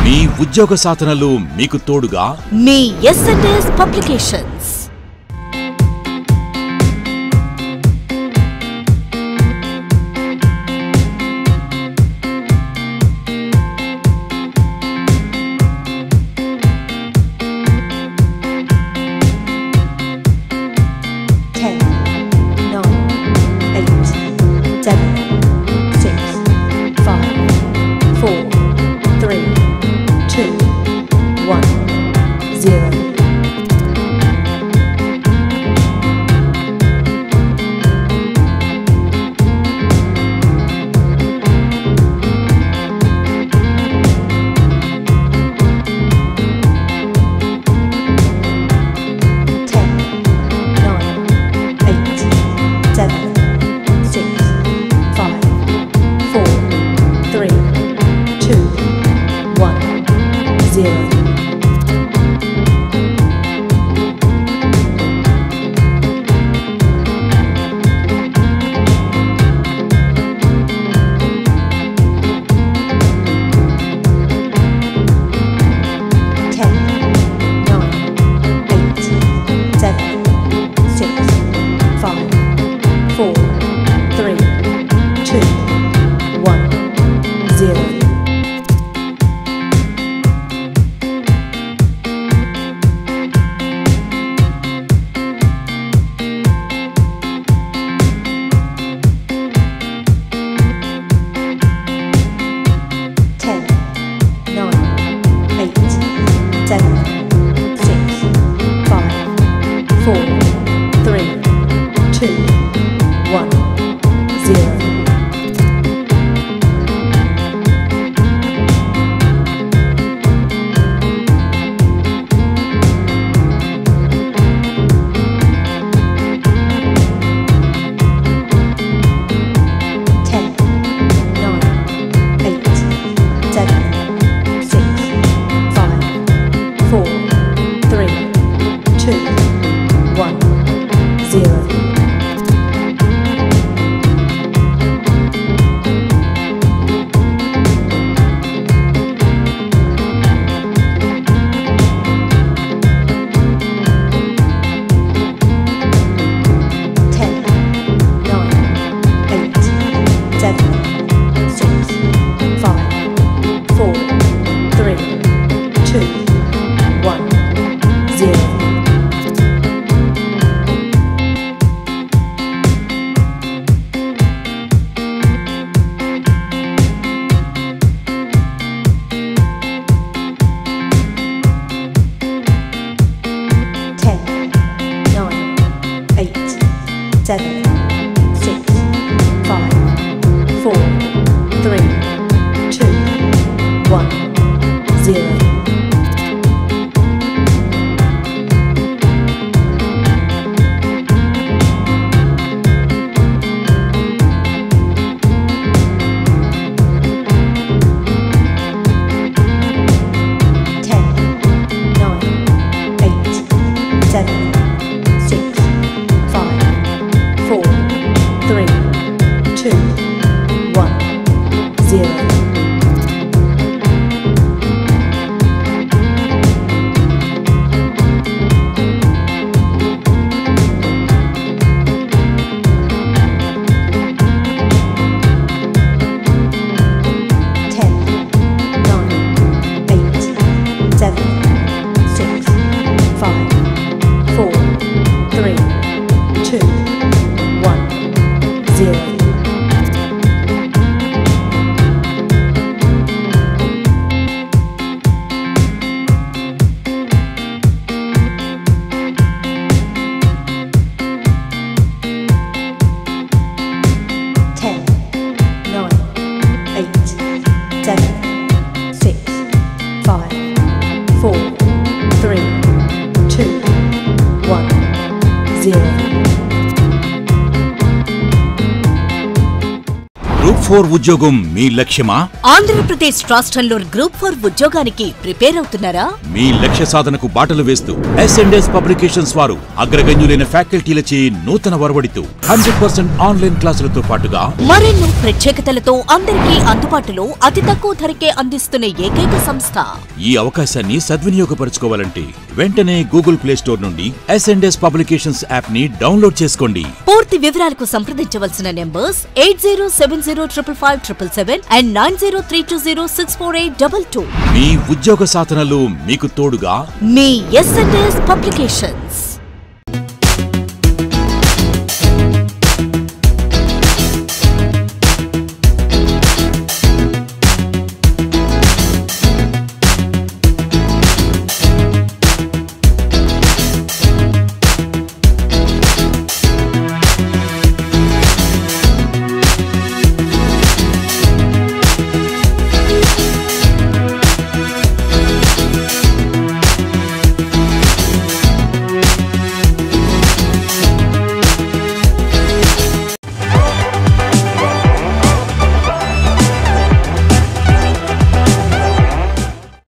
మీ ఉద్యోగ సాధనలు మీకు తోడుగా మీ SNS publications ten, nine, eight, seven, six, five, four, three, two, one, zero. Ten, nine, eight, seven, six, five, four, three, two, one, zero. Ten, nine, eight, seven, six, five, four, three, two, one, zero. Ten, nine, eight, seven, six, five, four, three, two, one, zero. Ten, nine, eight, seven, six, five, four, three, two, one, zero. Ten, nine, eight, seven, six, five, four, three, two, one, zero. Ten, nine, eight, seven, six, five, four, three, two, one, zero. Ten, nine, eight, seven, six, five, four, three, two, one, zero. Ten, nine, eight, seven, six, five, four, three, two, one, zero. Ten, nine, eight, seven, six, five, four, three, two, one, zero. Group four ఉద్యోగం మీ లక్ష్యమా ఆంధ్రప్రదేశ్ రాష్ట్రంలో group four ఉద్యోగానికి prepare అవుతున్నారా మీ లక్ష్య సాధనకు బాటలు వేస్తూ S and S publications వారు అగ్రగణ్యులైన ఫ్యాకల్టీలచే నూతన వరవడితో హండ్రెడ్ పర్సెంట్ ఆన్లైన్ క్లాసులతో పాటుగా మరెన్నో ప్రత్యేకతలతో అందరికీ అందుబాటులో అతి తక్కువ ధరకే అందిస్తున్న ఏకైక సంస్థ ఈ అవకాశాన్ని సద్వినియోగపరచుకోవాలంటే వెంటనే గూగుల్ ప్లే స్టోర్ నుండి ఎస్ఎండ్ఎస్ పబ్లికేషన్స్ యాప్ ని డౌన్లోడ్ చేసుకోండి పూర్తి వివరాలకు సంప్రదించవలసిన numbers eight zero seven zero triple five triple seven and nine zero three two zero six four eight double two మీ ఉద్యోగ సాధనలు మీకు తోడుగా మీ ఎస్ఎన్ఎస్ పబ్లికేషన్స్